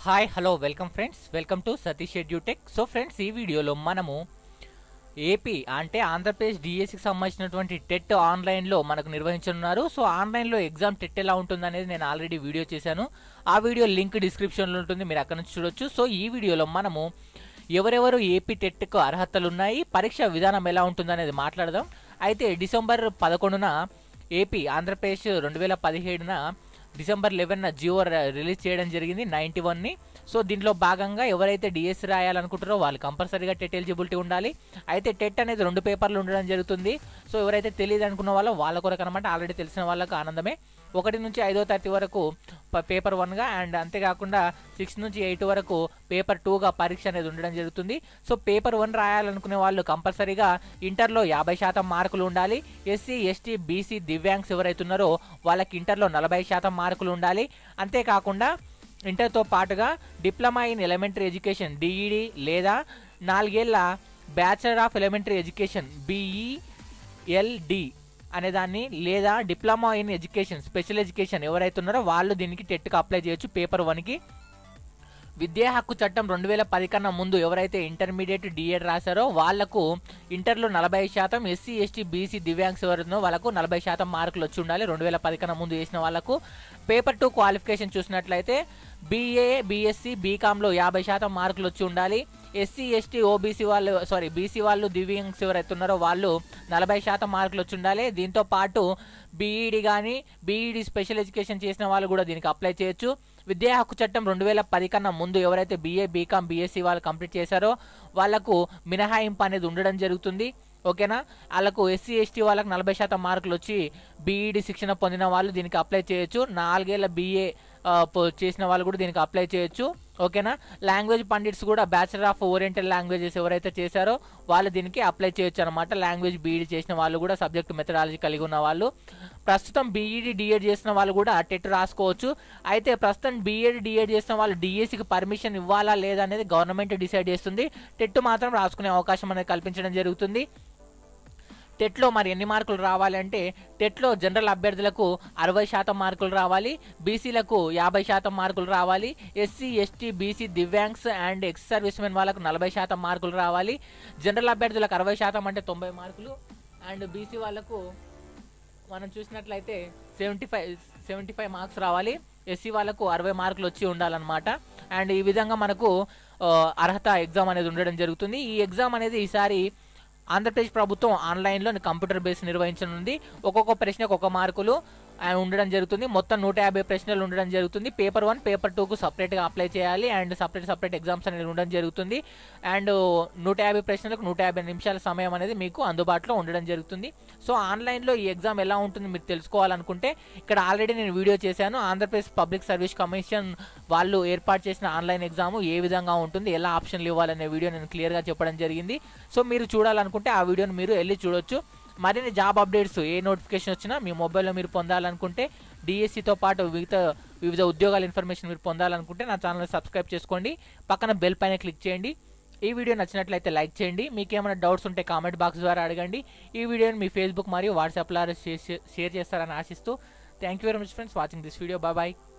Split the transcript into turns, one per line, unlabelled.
hi hello welcome friends welcome to Satish edutech so friends ఈ వీడియోలో మనము ఏపీ అంటే ఆంధ్రప్రదేశ్ డిఎస్సికి సంబంధించినటువంటి టెట్ ఆన్లైన్లో మనకు నిర్వహించనున్నారు సో ఆన్లైన్లో ఎగ్జామ్ టెట్ ఎలా ఉంటుంది అనేది నేను ఆల్రెడీ వీడియో చేశాను ఆ వీడియో లింక్ డిస్క్రిప్షన్లో ఉంటుంది మీరు అక్కడ నుంచి చూడొచ్చు సో ఈ వీడియోలో మనము ఎవరెవరు ఏపీ టెట్కు అర్హతలు ఉన్నాయి పరీక్ష విధానం ఎలా ఉంటుంది అనేది మాట్లాడదాం అయితే డిసెంబర్ పదకొండున ఏపీ ఆంధ్రప్రదేశ్ రెండు వేల పదిహేడున డిసెంబర్ లెవెన్ జియో ర- రిలీజ్ చేయడం జరిగింది నైంటీ వన్ని సో దీంట్లో భాగంగా ఎవరైతే డిఎస్ రాయాలనుకుంటారో వాళ్ళు కంపల్సరీగా టెట్ ఎలిజిబిలిటీ ఉండాలి అయితే టెట్ అనేది రెండు పేపర్లు ఉండడం జరుగుతుంది సో ఎవరైతే తెలియదు అనుకున్న వాళ్ళో వాళ్ళ కొరకు అనమాట ఆల్రెడీ తెలిసిన వాళ్ళకు ఆనందమే ఒకటి నుంచి ఐదో తరగతి వరకు ప- పేపర్ వన్గా అండ్ అంతేకాకుండా సిక్స్ నుంచి ఎయిట్ వరకు పేపర్ టూగా పరీక్ష అనేది ఉండడం జరుగుతుంది సో పేపర్ వన్ రాయాలనుకునే వాళ్ళు కంపల్సరీగా ఇంటర్లో యాభై శాతం మార్కులు ఉండాలి ఎస్సీ ఎస్టీ బీసీ దివ్యాంగ్స్ ఎవరైతే ఉన్నారో వాళ్ళకి ఇంటర్లో నలభై శాతం మార్కులు ఉండాలి అంతేకాకుండా ఇంటర్తో పాటుగా diploma in elementary education D Ed లేదా నాలుగేళ్ల bachelor of elementary education B El Ed అనే దాన్ని లేదా diploma in education special education ఎవరైతే ఉన్నారో వాళ్ళు దీనికి టెట్కి అప్లై చేయొచ్చు పేపర్ వన్కి విద్యా హక్కు చట్టం రెండు వేల పది కన్నా ముందు ఎవరైతే ఇంటర్మీడియట్ డిఎడ్ రాశారో వాళ్లకు ఇంటర్లో నలభై శాతం ఎస్సీ ఎస్టీ బీసీ దివ్యాంగ్స్ ఎవరున్నో వాళ్ళకు నలభై శాతం మార్కులు వచ్చి ఉండాలి రెండు వేల పది కన్నా ముందు చేసిన వాళ్ళకు పేపర్ టూ క్వాలిఫికేషన్ చూసినట్లయితే బీఏ బీఎస్సీ బీకామ్లో యాభై శాతం మార్కులు వచ్చి ఉండాలి ఎస్సీ ఎస్టీ ఓబీసీ వాళ్ళు సారీ బీసీ వాళ్ళు దివ్యాంగ్స్ ఎవరైతే ఉన్నారో వాళ్ళు నలభై శాతం మార్కులు వచ్చి ఉండాలి దీంతో పాటు బీఈడి కానీ బీఈడి స్పెషల్ ఎడ్యుకేషన్ చేసిన వాళ్ళు కూడా దీనికి అప్లై చేయొచ్చు విద్యా హక్కు చట్టం రెండు వేల పది కన్నా ముందు ఎవరైతే బీఏ బీకామ్ బీఎస్సీ వాళ్ళు కంప్లీట్ చేశారో వాళ్ళకు మినహాయింపు అనేది ఉండడం జరుగుతుంది ఓకేనా వాళ్ళకు ఎస్సీ ఎస్టీ వాళ్ళకి నలభై శాతం మార్కులు వచ్చి బీఈడి శిక్షణ పొందిన వాళ్ళు దీనికి అప్లై చేయొచ్చు నాలుగేళ్ల బీఏ చేసిన వాళ్ళు కూడా దీనికి అప్లై చేయొచ్చు ఓకేనా లాంగ్వేజ్ పండిట్స్ కూడా బ్యాచిలర్ ఆఫ్ ఓరియంటల్ లాంగ్వేజెస్ ఎవరైతే చేశారో వాళ్ళు దీనికి అప్లై చేయొచ్చు అనమాట లాంగ్వేజ్ బీఈడి చేసిన వాళ్ళు కూడా సబ్జెక్ట్ మెథడాలజీ కలిగి ఉన్న వాళ్ళు ప్రస్తుతం బీఈడి డిఎడ్ చేసిన వాళ్ళు కూడా టెట్ రాసుకోవచ్చు అయితే ప్రస్తుతం బీఎడ్ డిఎడ్ చేసిన వాళ్ళు డిఎస్సికి పర్మిషన్ ఇవ్వాలా లేదా అనేది గవర్నమెంట్ డిసైడ్ చేస్తుంది టెట్ మాత్రం రాసుకునే అవకాశం అనేది కల్పించడం జరుగుతుంది టెట్లో మరి ఎన్ని మార్కులు రావాలి అంటే టెట్లో జనరల్ అభ్యర్థులకు అరవై శాతం మార్కులు రావాలి బీసీలకు యాభై శాతం మార్కులు రావాలి ఎస్సీ ఎస్టీ బీసీ దివ్యాంగ్స్ అండ్ ఎక్స్ సర్వీస్ మెన్ వాళ్ళకు నలభై శాతం మార్కులు రావాలి జనరల్ అభ్యర్థులకు అరవై శాతం అంటే తొంభై మార్కులు అండ్ బీసీ వాళ్ళకు మనం చూసినట్లయితే seventy five seventy five marks రావాలి ఎస్సీ వాళ్ళకు అరవై మార్కులు వచ్చి ఉండాలన్నమాట అండ్ ఈ విధంగా మనకు ఆ, అర్హత ఎగ్జామ్ అనేది ఉండడం జరుగుతుంది ఈ ఎగ్జామ్ అనేది ఈసారి ఆంధ్రప్రదేశ్ ప్రభుత్వం ఆన్లైన్లో కంప్యూటర్ బేస్ నిర్వహించనుంది ఒక్కొక్క ప్రశ్నకు ఒక మార్కులు ఆ, ఉండడం జరుగుతుంది మొత్తం నూట యాభై ప్రశ్నలు ఉండడం జరుగుతుంది పేపర్ వన్ పేపర్ టూకు సపరేట్గా అప్లై చేయాలి అండ్ సపరేట్ సపరేట్ ఎగ్జామ్స్ అనేది ఉండడం జరుగుతుంది అండ్ నూట యాభై ప్రశ్నలకు నూట యాభై నిమిషాల సమయం అనేది మీకు అందుబాటులో ఉండడం జరుగుతుంది సో ఆన్లైన్లో ఈ ఎగ్జామ్ ఎలా ఉంటుంది మీరు తెలుసుకోవాలనుకుంటే ఇక్కడ ఆల్రెడీ నేను వీడియో చేశాను ఆంధ్రప్రదేశ్ పబ్లిక్ సర్వీస్ కమిషన్ వాళ్ళు ఏర్పాటు చేసిన ఆన్లైన్ ఎగ్జామ్ ఏ విధంగా ఉంటుంది ఎలా ఆప్షన్లు ఇవ్వాలనే వీడియో నేను క్లియర్గా చెప్పడం జరిగింది సో మీరు చూడాలనుకుంటే ఆ వీడియోని మీరు వెళ్ళి చూడొచ్చు మరిన్ని జాబ్ అప్డేట్స్ ఏ నోటిఫికేషన్ వచ్చినా మీ మొబైల్లో మీరు పొందాలనుకుంటే డిఎస్సితో పాటు వివిధ వివిధ ఉద్యోగాల ఇన్ఫర్మేషన్ మీరు పొందాలనుకుంటే నా ఛానల్ సబ్స్క్రైబ్ చేసుకోండి పక్కన బెల్ పైన క్లిక్ చేయండి ఈ వీడియో నచ్చినట్లయితే లైక్ చేయండి మీకు ఏమైనా డౌట్స్ ఉంటే కామెంట్ బాక్స్ ద్వారా అడగండి ఈ వీడియోని మీ ఫేస్బుక్ మరియు వాట్సాప్లో షేర్ చేస్తారని ఆశిస్తూ thank you very much friends watching this video bye bye